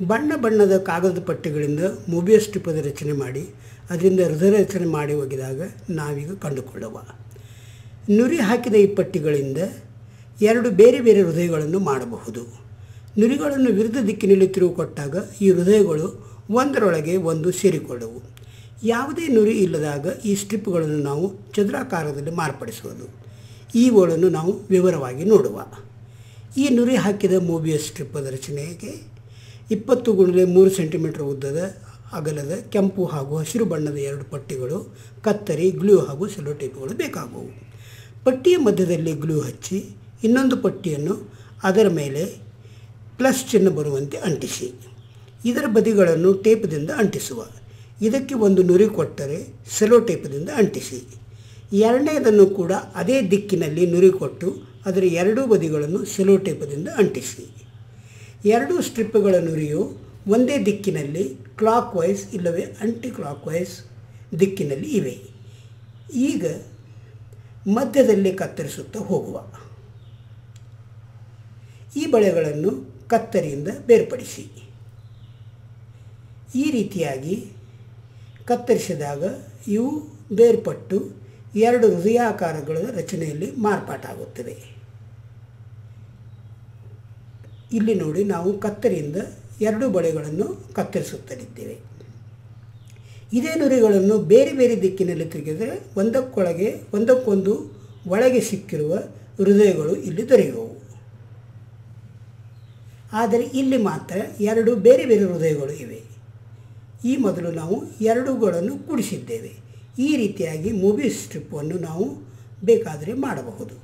ಬಣ್ಣ ಬಣ್ಣದ ಕಾಗದ ಪಟ್ಟಿಗಳಿಂದ ಮೂಬಿಯಸ್ ಸ್ಟ್ರಿಪ್ಪದ ರಚನೆ ಮಾಡಿ ಅದರಿಂದ ಹೃದಯ ರಚನೆ ಮಾಡಿ ಒಗೆದಾಗ ನಾವೀಗ ಕಂಡುಕೊಳ್ಳುವ ನುರಿ ಹಾಕಿದ ಈ ಪಟ್ಟಿಗಳಿಂದ ಎರಡು ಬೇರೆ ಬೇರೆ ಹೃದಯಗಳನ್ನು ಮಾಡಬಹುದು ನುರಿಗಳನ್ನು ವಿರುದ್ಧ ದಿಕ್ಕಿನಲ್ಲಿ ತಿರುವು ಕೊಟ್ಟಾಗ ಈ ಹೃದಯಗಳು ಒಂದರೊಳಗೆ ಒಂದು ಸೇರಿಕೊಳ್ಳುವು ಯಾವುದೇ ನುರಿ ಇಲ್ಲದಾಗ ಈ ಸ್ಟ್ರಿಪ್ಗಳನ್ನು ನಾವು ಚದುರಾಕಾರದಲ್ಲಿ ಮಾರ್ಪಡಿಸುವುದು ಇವುಗಳನ್ನು ನಾವು ವಿವರವಾಗಿ ನೋಡುವ ಈ ನುರಿ ಹಾಕಿದ ಮೂಬಿಯಸ್ ಸ್ಟ್ರಿಪ್ಪದ ರಚನೆಗೆ ಇಪ್ಪತ್ತು ಗುಣಲೆ ಮೂರು ಸೆಂಟಿಮೀಟರ್ ಉದ್ದದ ಅಗಲದ ಕೆಂಪು ಹಾಗೂ ಹಸಿರು ಬಣ್ಣದ ಎರಡು ಪಟ್ಟಿಗಳು ಕತ್ತರಿ ಗ್ಲೂ ಹಾಗೂ ಸೆಲೋಟೇಪ್ಗಳು ಬೇಕಾಗುವು ಪಟ್ಟಿಯ ಮಧ್ಯದಲ್ಲಿ ಗ್ಲೂ ಹಚ್ಚಿ ಇನ್ನೊಂದು ಪಟ್ಟಿಯನ್ನು ಅದರ ಮೇಲೆ ಪ್ಲಸ್ ಚಿಹ್ನೆ ಬರುವಂತೆ ಅಂಟಿಸಿ ಇದರ ಬದಿಗಳನ್ನು ಟೇಪ್ದಿಂದ ಅಂಟಿಸುವ ಇದಕ್ಕೆ ಒಂದು ನುರಿ ಕೊಟ್ಟರೆ ಸೆಲೋ ಟೇಪ್ದಿಂದ ಅಂಟಿಸಿ ಎರಡನೇದನ್ನು ಕೂಡ ಅದೇ ದಿಕ್ಕಿನಲ್ಲಿ ನುರಿ ಕೊಟ್ಟು ಅದರ ಎರಡೂ ಬದಿಗಳನ್ನು ಸೆಲೋ ಟೇಪದಿಂದ ಅಂಟಿಸಿ ಎರಡೂ ಸ್ಟ್ರಿಪ್ಗಳ ನುರಿಯು ಒಂದೇ ದಿಕ್ಕಿನಲ್ಲಿ ಕ್ಲಾಕ್ ವೈಸ್ ಇಲ್ಲವೇ ಆಂಟಿ ಕ್ಲಾಕ್ ವೈಸ್ ದಿಕ್ಕಿನಲ್ಲಿ ಇವೆ ಈಗ ಮಧ್ಯದಲ್ಲಿ ಕತ್ತರಿಸುತ್ತಾ ಹೋಗುವ ಈ ಬಳೆಗಳನ್ನು ಕತ್ತರಿಯಿಂದ ಬೇರ್ಪಡಿಸಿ ಈ ರೀತಿಯಾಗಿ ಕತ್ತರಿಸಿದಾಗ ಇವು ಬೇರ್ಪಟ್ಟು ಎರಡು ಹೃದಯಾಕಾರಗಳ ರಚನೆಯಲ್ಲಿ ಮಾರ್ಪಾಟಾಗುತ್ತದೆ ಇಲ್ಲಿ ನೋಡಿ ನಾವು ಕತ್ತರಿಯಿಂದ ಎರಡು ಬಳೆಗಳನ್ನು ಕತ್ತರಿಸುತ್ತಲಿದ್ದೇವೆ ಇದೇ ನುರಿಗಳನ್ನು ಬೇರೆ ಬೇರೆ ದಿಕ್ಕಿನಲ್ಲಿ ತಿರುಗಿದರೆ ಒಂದಕ್ಕೊಳಗೆ ಒಂದಕ್ಕೊಂದು ಒಳಗೆ ಸಿಕ್ಕಿರುವ ಹೃದಯಗಳು ಇಲ್ಲಿ ದೊರೆಯುವವು ಆದರೆ ಇಲ್ಲಿ ಮಾತ್ರ ಎರಡು ಬೇರೆ ಬೇರೆ ಹೃದಯಗಳು ಇವೆ ಈ ಮೊದಲು ನಾವು ಎರಡೂಗಳನ್ನು ಕೂಡಿಸಿದ್ದೇವೆ ಈ ರೀತಿಯಾಗಿ ಮೂವಿ ಸ್ಟ್ರಿಪ್ಪನ್ನು ನಾವು ಬೇಕಾದರೆ ಮಾಡಬಹುದು